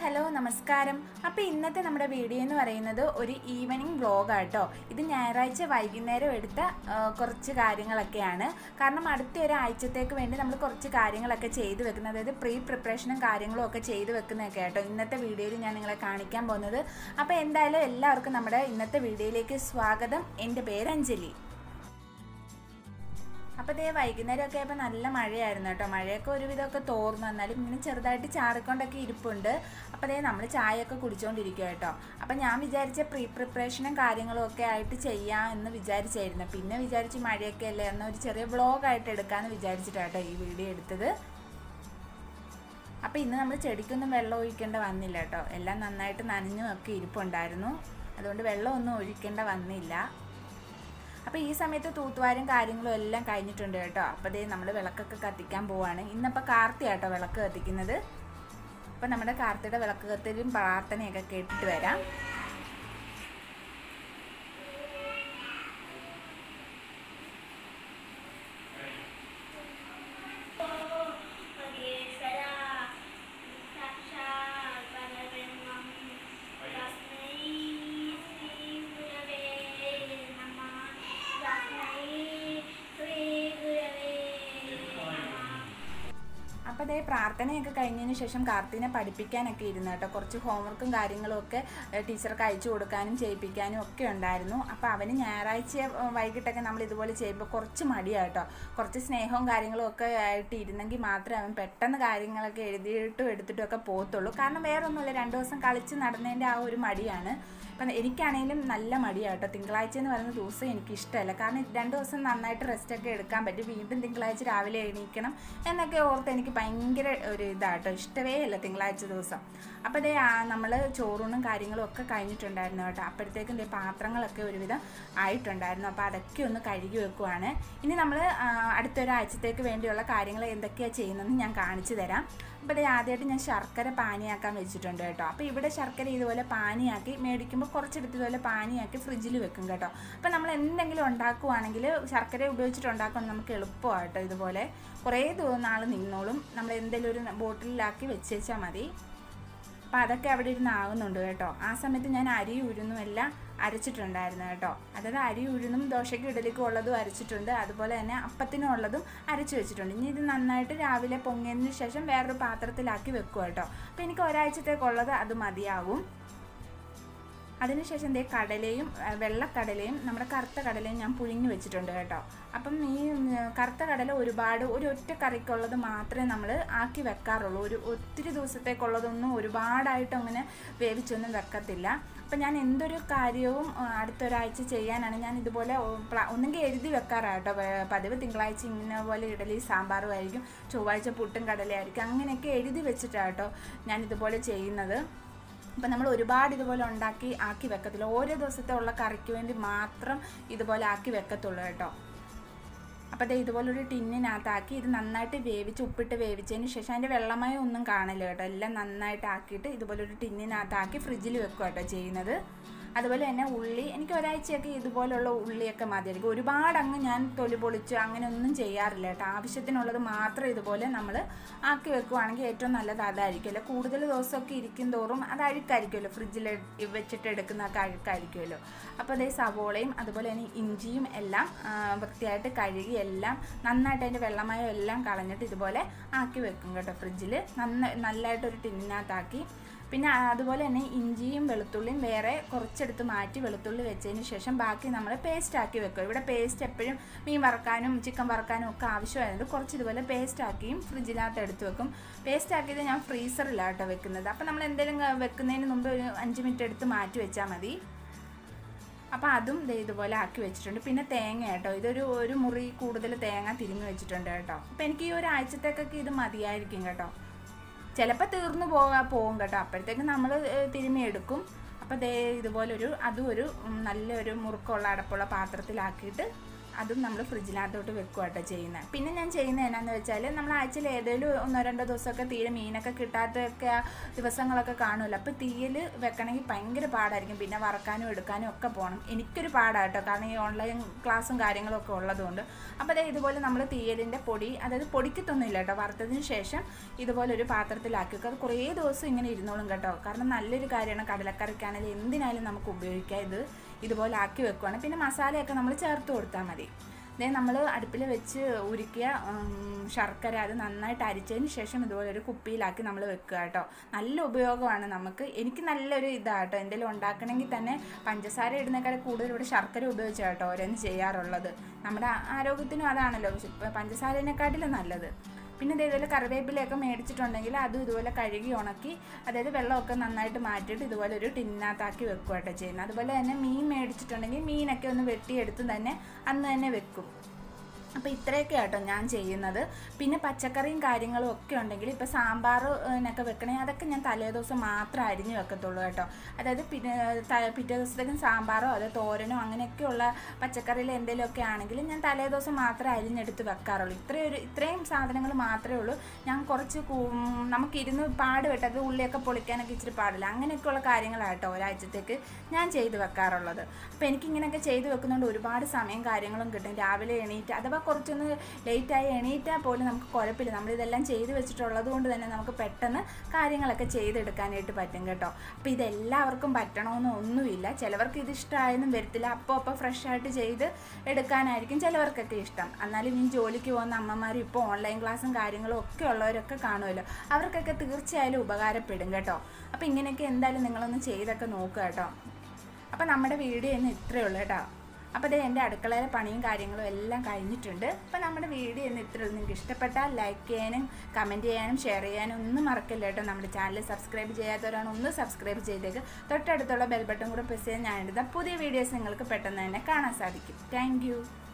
hello നമസ്കാരം അപ്പോൾ ഇന്നത്തെ നമ്മുടെ വീഡിയോ എന്ന് പറയുന്നത് ഒരു ഈവനിങ് വ്ളോഗാട്ടോ ഇത് ഞായറാഴ്ച വൈകുന്നേരം എടുത്ത ആ, കുറച്ച് കാര്യങ്ങളൊക്കെയാണ് കാരണം അടുത്ത ഒരാഴ്ചത്തേക്ക് വേണ്ടി നമ്മൾ കുറച്ച് കാര്യങ്ങളൊക്കെ ചെയ്തു വെക്കുന്നത് അതായത് പ്രീ പ്രിപ്പറേഷനും കാര്യങ്ങളും ഒക്കെ ചെയ്തു വെക്കുന്നതൊക്കെ ആട്ടോ ഇന്നത്തെ വീഡിയോയിൽ ഞാൻ നിങ്ങളെ കാണിക്കാൻ പോകുന്നത് അപ്പോൾ എന്തായാലും എല്ലാവർക്കും നമ്മുടെ ഇന്നത്തെ വീഡിയോയിലേക്ക് സ്വാഗതം എൻ്റെ പേര് അഞ്ജലി അപ്പോൾ ദേ വൈകുന്നേരമൊക്കെ ആയപ്പോൾ നല്ല മഴയായിരുന്നു കേട്ടോ മഴയൊക്കെ ഒരുവിധമൊക്കെ തോർന്നു എന്നാലും ഇങ്ങനെ ചെറുതായിട്ട് ചാറിക്കൊണ്ടൊക്കെ ഇരിപ്പുണ്ട് അപ്പോൾ ദേ നമ്മൾ ചായയൊക്കെ കുടിച്ചുകൊണ്ടിരിക്കുക കേട്ടോ അപ്പോൾ ഞാൻ വിചാരിച്ച പ്രീ പ്രിപ്പറേഷനും കാര്യങ്ങളും ഒക്കെ ആയിട്ട് ചെയ്യാം എന്ന് വിചാരിച്ചായിരുന്നു പിന്നെ വിചാരിച്ച് മഴയൊക്കെ അല്ലേ എന്നാൽ ഒരു ചെറിയ വ്ളോഗായിട്ട് എടുക്കാമെന്ന് വിചാരിച്ചിട്ടാട്ടോ ഈ വീഡിയോ എടുത്തത് അപ്പോൾ ഇന്ന് നമ്മൾ ചെടിക്കൊന്നും വെള്ളം ഒഴിക്കേണ്ട വന്നില്ല കേട്ടോ എല്ലാം നന്നായിട്ട് നനഞ്ഞും ഒക്കെ ഇരിപ്പുണ്ടായിരുന്നു അതുകൊണ്ട് വെള്ളമൊന്നും ഒഴിക്കേണ്ട വന്നില്ല അപ്പോൾ ഈ സമയത്ത് തൂത്തുവാരും കാര്യങ്ങളും എല്ലാം കഴിഞ്ഞിട്ടുണ്ട് കേട്ടോ അപ്പോൾ ദേ നമ്മൾ വിളക്കൊക്കെ കത്തിക്കാൻ പോവാണ് ഇന്നപ്പോൾ കാർത്തി കേട്ടോ വിളക്ക് കത്തിക്കുന്നത് അപ്പോൾ നമ്മുടെ കാർത്തിയുടെ വിളക്ക് കത്തിലും പ്രാർത്ഥനയൊക്കെ കേട്ടിട്ട് വരാം महेश्वरा साक्षात् परब्रह्मं तस्मै श्रीगुरवे नमः तस्मै श्रीगुरवे नमः അപ്പോൾ അതേ പ്രാർത്ഥനയൊക്കെ കഴിഞ്ഞതിന് ശേഷം കാർത്തിനെ പഠിപ്പിക്കാനൊക്കെ ഇരുന്നു കേട്ടോ കുറച്ച് ഹോംവർക്കും കാര്യങ്ങളും ഒക്കെ ഏഹ്, ടീച്ചർക്ക് അയച്ചു കൊടുക്കാനും ചെയ്യിപ്പിക്കാനും ഒക്കെ ഉണ്ടായിരുന്നു അപ്പോൾ അവന് ഞായറാഴ്ച ഏഹ്, വൈകിട്ടൊക്കെ നമ്മൾ ഇതുപോലെ ചെയ്യുമ്പോൾ കുറച്ച് മടിയാട്ടോ കുറച്ച് സ്നേഹവും കാര്യങ്ങളും ഒക്കെ ആയിട്ട് ഇരുന്നെങ്കിൽ മാത്രമേ അവൻ പെട്ടെന്ന് കാര്യങ്ങളൊക്കെ എഴുതിയിട്ടും എടുത്തിട്ടും ഒക്കെ പോകത്തുള്ളൂ കാരണം വേറെ ഒന്നുമില്ല രണ്ട് ദിവസം കളിച്ച് നടന്നതിൻ്റെ ആ ഒരു മടിയാണ് ഇപ്പം എനിക്കാണെങ്കിലും നല്ല മടിയാട്ടോ തിങ്കളാഴ്ച എന്ന് പറയുന്ന ദിവസം എനിക്ക് ഇഷ്ടമല്ല കാരണം രണ്ട് ദിവസം നന്നായിട്ട് റെസ്റ്റ് ഒക്കെ എടുക്കാൻ പറ്റും വീണ്ടും തിങ്കളാഴ്ച രാവിലെ എണീക്കണം എന്നൊക്കെ ഓർത്ത് എനിക്ക് ഭയങ്കര ഒരു ഇതാട്ടോ ഇഷ്ടമേ അല്ല തിങ്കളാഴ്ച ദിവസം അപ്പോൾ ദേ നമ്മൾ ചോറൂണും കാര്യങ്ങളും ഒക്കെ കഴിഞ്ഞിട്ടുണ്ടായിരുന്നു കേട്ടോ അപ്പോഴത്തേക്കും ദേ പാത്രങ്ങളൊക്കെ ഒരുവിധം ആയിട്ടുണ്ടായിരുന്നു അപ്പോൾ അതൊക്കെ ഒന്ന് കഴുകി വെക്കുവാണ് ഇനി നമ്മൾ അടുത്തൊരാഴ്ചത്തേക്ക് വേണ്ടിയുള്ള കാര്യങ്ങൾ എന്തൊക്കെയാണ് ചെയ്യുന്നതെന്ന് ഞാൻ കാണിച്ചു തരാം അപ്പോൾ ദേ ആദ്യമായിട്ട് ഞാൻ ശർക്കര പാനിയാക്കാൻ വെച്ചിട്ടുണ്ട് കേട്ടോ അപ്പോൾ ഇവിടെ ശർക്കര ഇതുപോലെ പാനിയാക്കി മേടിക്കുമ്പോൾ കുറച്ചെടുത്ത് ഇതുപോലെ പാനിയാക്കി ഫ്രിഡ്ജിൽ വെക്കും കേട്ടോ അപ്പോൾ നമ്മൾ എന്തെങ്കിലും ഉണ്ടാക്കുവാണെങ്കിൽ ശർക്കര ഉപയോഗിച്ചിട്ട് ഉണ്ടാക്കുവാണെങ്കിൽ നമുക്ക് എളുപ്പമാണ് കേട്ടോ ഇതുപോലെ കുറേ നാൾ നിന്നോളും നമ്മൾ എന്തെങ്കിലും ഒരു ബോട്ടിലാക്കി വെച്ചേച്ചാൽ മതി അപ്പോൾ അതൊക്കെ അവിടെ ഇരുന്ന് ആകുന്നുണ്ട് കേട്ടോ ആ സമയത്ത് ഞാൻ അരി ഉരുന്നും എല്ലാം അരച്ചിട്ടുണ്ടായിരുന്നു കേട്ടോ അതായത് അരി ഉഴുന്നും ദോശയ്ക്കും ഇഡലിക്കും ഉള്ളതും അരച്ചിട്ടുണ്ട് അതുപോലെ തന്നെ അപ്പത്തിനും ഉള്ളതും അരച്ച് വെച്ചിട്ടുണ്ട് ഇനി ഇത് നന്നായിട്ട് രാവിലെ പൊങ്ങിയതിന് ശേഷം വേറൊരു പാത്രത്തിലാക്കി വെക്കുക കേട്ടോ അപ്പോൾ എനിക്ക് ഒരാഴ്ചത്തേക്കുള്ളത് അത് മതിയാകും അതിനുശേഷം ദേ കടലയും ആ, വെള്ളക്കടലയും നമ്മുടെ കറുത്ത കടലയും ഞാൻ പുഴുങ്ങി വെച്ചിട്ടുണ്ട് കേട്ടോ അപ്പം ഈ ഉം, കറുത്ത കടല ഒരുപാട് ഒരു ഒറ്റ കറിക്കുള്ളത് മാത്രമേ നമ്മൾ ആക്കി വെക്കാറുള്ളൂ ഒരു ഒത്തിരി ദിവസത്തേക്കുള്ളതൊന്നും ഒരുപാടായിട്ട് അങ്ങനെ വേവിച്ചൊന്നും വെക്കത്തില്ല അപ്പം ഞാൻ എന്തൊരു കാര്യവും ആ, അടുത്തൊരാഴ്ച ചെയ്യാനാണ് ഞാൻ ഇതുപോലെ ഒ- പ്ല- ഒന്നെങ്കിൽ എഴുതി വെക്കാറാട്ടോ വേ- പതിവ് തിങ്കളാഴ്ച ഇങ്ങനെ പോലെ ഇഡലി സാമ്പാറും ആയിരിക്കും ചൊവ്വാഴ്ച പുട്ടും കടലയായിരിക്കും അങ്ങനെയൊക്കെ എഴുതി വെച്ചിട്ടാട്ടോ ഞാൻ ഇതുപോലെ ചെയ്യുന്നത് അപ്പം നമ്മൾ ഒരുപാട് ഇതുപോലെ ഉണ്ടാക്കി ആക്കി വെക്കത്തില്ല ഓരോ ദിവസത്തെ ഉള്ള കറിക്ക് വേണ്ടി മാത്രം ഇതുപോലെ ആക്കി വെക്കത്തുള്ളൂ കേട്ടോ അപ്പോൾ ദേ ഇതുപോലൊരു ടിന്നിനകത്താക്കി ഇത് നന്നായിട്ട് വേവിച്ച് ഉപ്പിട്ട് വേവിച്ചതിന് ശേഷം അതിൻ്റെ വെള്ളമയം ഒന്നും കാണില്ല കേട്ടോ എല്ലാം നന്നായിട്ട് ആക്കിയിട്ട് ഇതുപോലൊരു ടിന്നിനകത്താക്കി ഫ്രിഡ്ജിൽ വെക്കുക കേട്ടോ ചെയ്യുന്നത് അതുപോലെ തന്നെ ഉള്ളി എനിക്ക് ഒരാഴ്ചയൊക്കെ ഇതുപോലുള്ള ഉള്ളിയൊക്കെ മതിയായിരിക്കും ഒരുപാട് അങ്ങ് ഞാൻ തൊലി പൊളിച്ച് അങ്ങനെ ഒന്നും ചെയ്യാറില്ല കേട്ടോ ആവശ്യത്തിനുള്ളത് മാത്രം ഇതുപോലെ നമ്മൾ ആക്കി വെക്കുവാണെങ്കിൽ ഏറ്റവും നല്ലത് അതായിരിക്കുമല്ലോ കൂടുതൽ ദിവസമൊക്കെ ഇരിക്കും തോറും അത് അഴുക്കായിരിക്കുമല്ലോ ഫ്രിഡ്ജിൽ വെച്ചിട്ട് എടുക്കുന്നതൊക്കെ അഴുക്കായിരിക്കുമല്ലോ അപ്പോൾ അതേ സവോളയും അതുപോലെ തന്നെ ഇഞ്ചിയും എല്ലാം ആ, വൃത്തിയായിട്ട് കഴുകി എല്ലാം നന്നായിട്ട് അതിൻ്റെ വെള്ളമയം എല്ലാം കളഞ്ഞിട്ട് ഇതുപോലെ ആക്കി വെക്കും കേട്ടോ ഫ്രിഡ്ജിൽ നന്ന നല്ലതായിട്ടൊരു ടിന്നിനകത്താക്കി പിന്നെ അതുപോലെ തന്നെ ഇഞ്ചിയും വെളുത്തുള്ളിയും വേറെ കുറച്ചെടുത്ത് മാറ്റി വെളുത്തുള്ളി വെച്ചതിന് ശേഷം ബാക്കി നമ്മൾ പേസ്റ്റ് ആക്കി വെക്കും ഇവിടെ പേസ്റ്റ് എപ്പോഴും മീൻ വറക്കാനും ചിക്കൻ വറക്കാനും ഒക്കെ ആവശ്യമായതുകൊണ്ട് കുറച്ച് ഇതുപോലെ പേസ്റ്റ് ആക്കിയും ഫ്രിഡ്ജിനകത്ത് എടുത്ത് വെക്കും പേസ്റ്റ് ആക്കിയത് ഞാൻ ഫ്രീസറിലാണ് കേട്ടോ വെക്കുന്നത് അപ്പോൾ നമ്മൾ എന്തെങ്കിലും വെക്കുന്നതിന് മുമ്പ് ഒരു അഞ്ച് മിനിറ്റ് എടുത്ത് മാറ്റി വെച്ചാൽ മതി അപ്പോൾ അതും ദേ ഇതുപോലെ ആക്കി വെച്ചിട്ടുണ്ട് പിന്നെ തേങ്ങ കേട്ടോ ഇതൊരു ഒരു മുറി കൂടുതൽ തേങ്ങ തിരിഞ്ഞു വെച്ചിട്ടുണ്ട് കേട്ടോ അപ്പോൾ എനിക്ക് ഈ ഒരാഴ്ചത്തേക്കൊക്കെ ഇത് മതിയായിരിക്കും കേട്ടോ ചിലപ്പോൾ തീർന്നു പോകാൻ പോകും കേട്ടോ അപ്പോഴത്തേക്കും നമ്മൾ തിരുമ്മി എടുക്കും അപ്പോൾ ദേ ഇതുപോലൊരു അതും ഒരു ഉം, നല്ലൊരു മുറുക്കമുള്ള അടപ്പുള്ള പാത്രത്തിലാക്കിയിട്ട് അതും നമ്മൾ ഫ്രിഡ്ജിനകത്തോട്ട് വെക്കുക കേട്ടോ ചെയ്യുന്നത് പിന്നെ ഞാൻ ചെയ്യുന്നത് എന്നാന്ന് വെച്ചാൽ നമ്മൾ ആഴ്ചയിൽ ഏതെങ്കിലും ഒന്നോ രണ്ടോ ദിവസമൊക്കെ തീരെ മീനൊക്കെ കിട്ടാത്തൊക്കെ ദിവസങ്ങളൊക്കെ കാണുമല്ലോ അപ്പോൾ തീയിൽ വെക്കണമെങ്കിൽ ഭയങ്കര പാടായിരിക്കും പിന്നെ വറക്കാനും എടുക്കാനും ഒക്കെ പോകണം എനിക്കൊരു പാടാട്ടോ കാരണം ഈ ഓൺലൈൻ ക്ലാസ്സും കാര്യങ്ങളും ഒക്കെ ഉള്ളതുകൊണ്ട് അപ്പോൾ അതായത് ഇതുപോലെ നമ്മൾ തീയലിൻ്റെ പൊടി അതായത് പൊടിക്കത്തൊന്നുമില്ല കേട്ടോ വറുത്തതിന് ശേഷം ഇതുപോലെ ഒരു പാത്രത്തിലാക്കി വെക്കുക അത് കുറേ ദിവസം ഇങ്ങനെ ഇരുന്നോളും കേട്ടോ കാരണം നല്ലൊരു കാര്യമാണ് കടലക്കറിക്കാണെങ്കിലും എന്തിനായാലും നമുക്ക് ഉപയോഗിക്കാം ഇത് ഇതുപോലെ ആക്കി വെക്കുവാണ് പിന്നെ മസാലയൊക്കെ നമ്മൾ ചേർത്ത് കൊടുത്താൽ മതി ദേ നമ്മൾ അടുപ്പിൽ വെച്ച് ഉരുക്കിയ ഉം, ശർക്കര അത് നന്നായിട്ട് അരിച്ചതിന് ശേഷം ഇതുപോലെ ഒരു കുപ്പിയിലാക്കി നമ്മൾ വെക്കുക കേട്ടോ നല്ല ഉപയോഗമാണ് നമുക്ക് എനിക്ക് നല്ലൊരു ഇതാണ് കേട്ടോ എന്തെങ്കിലും ഉണ്ടാക്കണമെങ്കിൽ തന്നെ പഞ്ചസാര ഇടുന്നേക്കാൾ കൂടുതൽ ഇവിടെ ശർക്കര ഉപയോഗിച്ചാണ് കേട്ടോ ഓരോന്ന് ചെയ്യാറുള്ളത് നമ്മുടെ ആരോഗ്യത്തിനും അതാണല്ലോ ഇപ്പം പഞ്ചസാരേനെക്കാട്ടിലും നല്ലത് പിന്നെ ഇതേപോലെ കറിവേപ്പിലയൊക്കെ മേടിച്ചിട്ടുണ്ടെങ്കിൽ അതും ഇതുപോലെ കഴുകി ഉണക്കി അതായത് വെള്ളമൊക്കെ നന്നായിട്ട് മാറ്റിയിട്ട് ഇതുപോലെ ഒരു ടിന്നകത്താക്കി വെക്കുക കേട്ടോ ചെയ്യുന്നത് അതുപോലെ തന്നെ മീൻ മേടിച്ചിട്ടുണ്ടെങ്കിൽ മീനൊക്കെ ഒന്ന് വെട്ടിയെടുത്ത് തന്നെ അന്ന് തന്നെ വെക്കും അപ്പോൾ ഇത്രയൊക്കെ ആട്ടോ ഞാൻ ചെയ്യുന്നത് പിന്നെ പച്ചക്കറിയും കാര്യങ്ങളും ഒക്കെ ഉണ്ടെങ്കിൽ ഇപ്പോൾ സാമ്പാറിനൊക്കെ വെക്കണേ അതൊക്കെ ഞാൻ തലേദിവസം മാത്രം അരിഞ്ഞ് വെക്കത്തുള്ളൂ കേട്ടോ അതായത് പിന്നെ ത- പിറ്റേ ദിവസത്തേക്കും സാമ്പാറോ അതോ തോരനോ അങ്ങനെയൊക്കെയുള്ള പച്ചക്കറിയിൽ എന്തെങ്കിലുമൊക്കെ ആണെങ്കിൽ ഞാൻ തലേദിവസം മാത്രമേ അരിഞ്ഞെടുത്ത് വെക്കാറുള്ളൂ ഇത്രയും ഒരു ഇത്രയും സാധനങ്ങൾ മാത്രമേ ഉള്ളൂ ഞാൻ കുറച്ച് കൂ- നമുക്കിരുന്ന് പാട് വെട്ടത് ഉള്ളിയൊക്കെ പൊളിക്കാനൊക്കെ ഇച്ചിരി പാടില്ല അങ്ങനെയൊക്കെയുള്ള കാര്യങ്ങളാട്ടോ ഒരാഴ്ചത്തേക്ക് ഞാൻ ചെയ്ത് വെക്കാറുള്ളത് അപ്പോൾ എനിക്കിങ്ങനെയൊക്കെ ചെയ്ത് വെക്കുന്നതുകൊണ്ട് ഒരുപാട് സമയം കാര്യങ്ങളും കിട്ടും രാവിലെ എണീറ്റ് അഥവാ കുറച്ചൊന്ന് ലേറ്റായി എണീറ്റാൽ പോലും നമുക്ക് കുഴപ്പമില്ല നമ്മളിതെല്ലാം ചെയ്ത് വെച്ചിട്ടുള്ളത് കൊണ്ട് തന്നെ നമുക്ക് പെട്ടെന്ന് കാര്യങ്ങളൊക്കെ ചെയ്തെടുക്കാനായിട്ട് പറ്റും കേട്ടോ അപ്പോൾ ഇതെല്ലാവർക്കും പറ്റണമെന്ന് ഒന്നുമില്ല ചിലവർക്ക് ഇത് ഇഷ്ടമായെന്നും വരത്തില്ല അപ്പോൾ അപ്പോൾ ഫ്രഷ് ആയിട്ട് ചെയ്ത് എടുക്കാനായിരിക്കും ചിലവർക്കൊക്കെ ഇഷ്ടം എന്നാലും ഈ ജോലിക്ക് പോകുന്ന അമ്മമാരും ഇപ്പോൾ ഓൺലൈൻ ക്ലാസ്സും കാര്യങ്ങളും ഒക്കെ ഉള്ളവരൊക്കെ കാണുമല്ലോ അവർക്കൊക്കെ തീർച്ചയായും ഉപകാരപ്പെടും കേട്ടോ അപ്പോൾ ഇങ്ങനെയൊക്കെ എന്തായാലും നിങ്ങളൊന്ന് ചെയ്തൊക്കെ നോക്കുക കേട്ടോ അപ്പോൾ നമ്മുടെ വീഡിയോ ഇന്ന് ഇത്രയേ ഉള്ളൂ കേട്ടോ അപ്പോൾ അതേ എൻ്റെ അടുക്കളയിലെ പണിയും കാര്യങ്ങളും എല്ലാം കഴിഞ്ഞിട്ടുണ്ട് അപ്പോൾ നമ്മുടെ വീഡിയോ ഇന്ന് ഇത്രയേ ഉള്ളൂ നിങ്ങൾക്ക് ഇഷ്ടപ്പെട്ടാൽ ലൈക്ക് ചെയ്യാനും കമൻറ്റ് ചെയ്യാനും ഷെയർ ചെയ്യാനും ഒന്നും മറക്കില്ല കേട്ടോ നമ്മുടെ ചാനൽ സബ്സ്ക്രൈബ് ചെയ്യാത്തവരാണ് ഒന്ന് സബ്സ്ക്രൈബ് ചെയ്തേക്ക് തൊട്ടടുത്തുള്ള ബെൽ ബട്ടൺ കൂടെ പ്രസ് ചെയ്യാൻ ഞാൻ എടുത്ത പുതിയ വീഡിയോസ് നിങ്ങൾക്ക് പെട്ടെന്ന് തന്നെ കാണാൻ സാധിക്കും താങ്ക്